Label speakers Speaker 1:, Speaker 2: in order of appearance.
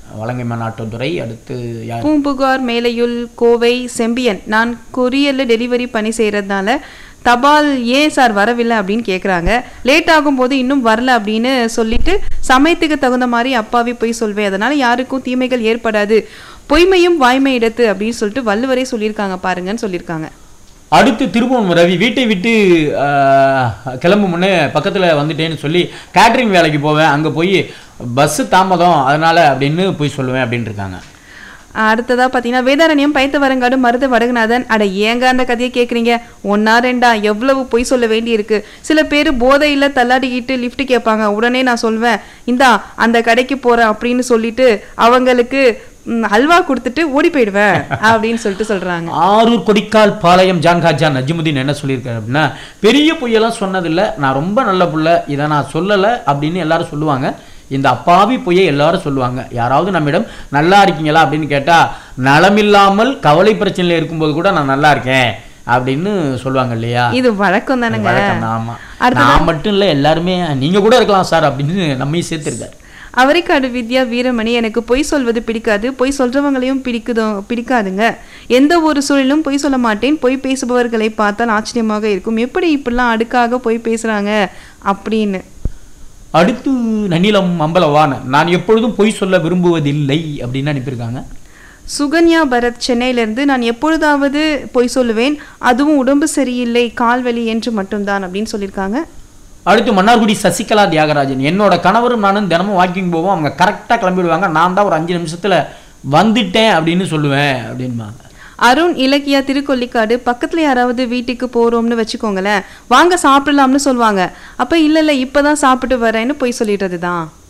Speaker 1: வலங்கை மன்னாட்டுத்துறை அடுத்து யார்
Speaker 2: பூம்புகார் மேலையுள் கோவை செம்பியன் நான் கொரியரில் டெலிவரி பணி செய்கிறதுனால தபால் ஏன் சார் வரவில்லை அப்படின்னு கேட்குறாங்க லேட் ஆகும்போது இன்னும் வரல அப்படின்னு சொல்லிட்டு சமயத்துக்கு தகுந்த மாதிரி அப்பாவே போய் சொல்வேன் அதனால யாருக்கும் தீமைகள் ஏற்படாது பொய்மையும் வாய்மை இடத்து அப்படின்னு சொல்லிட்டு வள்ளுவரே சொல்லியிருக்காங்க பாருங்கன்னு சொல்லியிருக்காங்க
Speaker 1: அடுத்து திருப்பூர் ரவி வீட்டை விட்டு ஆஹ், கிளம்பும் முன்னே பக்கத்தில் வந்துட்டேன்னு சொல்லி கேட்ரிங் வேலைக்கு போவேன் அங்கே போய் பஸ்ஸு தாமதம் அதனால அப்படின்னு போய் சொல்லுவேன் அப்படின்னு இருக்காங்க
Speaker 2: அடுத்ததா பார்த்தீங்கன்னா வேதாரண்யம் பைத்த வரங்காடு மருத வடகுநாதன் அட ஏங்க அந்த கதையை கேட்குறீங்க ஒன்னா ரெண்டா எவ்வளவு பொய் சொல்ல வேண்டி இருக்கு சில பேர் போதையில் தள்ளாடிக்கிட்டு லிஃப்ட் கேட்பாங்க உடனே நான் சொல்வேன் இந்தா அந்த கடைக்கு போறேன் அப்படின்னு சொல்லிட்டு அவங்களுக்கு ம், அல்வா கொடுத்துட்டு ஓடி போயிடுவேன் அப்படின்னு சொல்லிட்டு சொல்றாங்க
Speaker 1: ஆரூர் கொடிக்கால் பாளையம் ஜான் காஜா நஜிமுதீன் என்ன சொல்லியிருக்காரு அப்படின்னா பெரிய பொய்யெல்லாம் சொன்னதில்லை நான் ரொம்ப நல்ல புள்ள இதை நான் சொல்லலை அப்படின்னு எல்லாரும் சொல்லுவாங்க இந்த அப்பாவி பொய்யை எல்லாரும் சொல்லுவாங்க யாராவது நம்மிடம் நல்லா இருக்கீங்களா அப்படின்னு கேட்டால் நலமில்லாமல் கவலை பிரச்சனையில் இருக்கும்போது கூட நான் நல்லா இருக்கேன் அப்படின்னு சொல்லுவாங்க இல்லையா
Speaker 2: இது வழக்கம் தானேங்க
Speaker 1: வழக்கம் தான், ஆமா நான் மட்டும் இல்லை எல்லாருமே நீங்க கூட இருக்கலாம் சார் அப்படின்னு நம்மையும் சேர்த்திருக்காரு
Speaker 2: அவரைக்காடு வித்யா வீரமணி எனக்கு பொய் சொல்வது பிடிக்காது பொய் சொல்றவங்களையும் பிடிக்குதோ பிடிக்காதுங்க எந்த ஒரு சூழலும் பொய் சொல்ல மாட்டேன் பொய் பேசுபவர்களை பார்த்தால் ஆச்சரியமாக இருக்கும் எப்படி இப்படிலாம் அடுக்காக பொய் பேசுறாங்க அப்படின்னு
Speaker 1: அடுத்து நன்னிலம் அம்பலவான் நான் எப்பொழுதும் பொய் சொல்ல விரும்புவதில்லை அப்படின்னு அனுப்பியிருக்காங்க
Speaker 2: சுகன்யா பரத் சென்னையிலிருந்து நான் எப்பொழுதாவது பொய் சொல்லுவேன் அதுவும் உடம்பு சரியில்லை கால்வலி என்று மட்டும்தான் அப்படின்னு சொல்லியிருக்காங்க
Speaker 1: அடுத்து மன்னார்குடி சசிகலா தியாகராஜன் என்னோட கணவரும் நானும் தினமும் வாக்கிங் போவோம் அவங்க கரெக்டாக கிளம்பிடுவாங்க நான் தான் ஒரு அஞ்சு நிமிஷத்துல வந்துட்டேன் அப்படின்னு சொல்லுவேன் அப்படின்பாங்க
Speaker 2: அருண் இலக்கியா திருக்கொல்லிக்காடு பக்கத்துல யாராவது வீட்டுக்கு போறோம்னு வச்சுக்கோங்களேன் வாங்க சாப்பிடலாம்னு சொல்லுவாங்க அப்ப இல்ல இல்ல இப்பதான் சாப்பிட்டு வரேன்னு பொய் சொல்லிடுறது தான்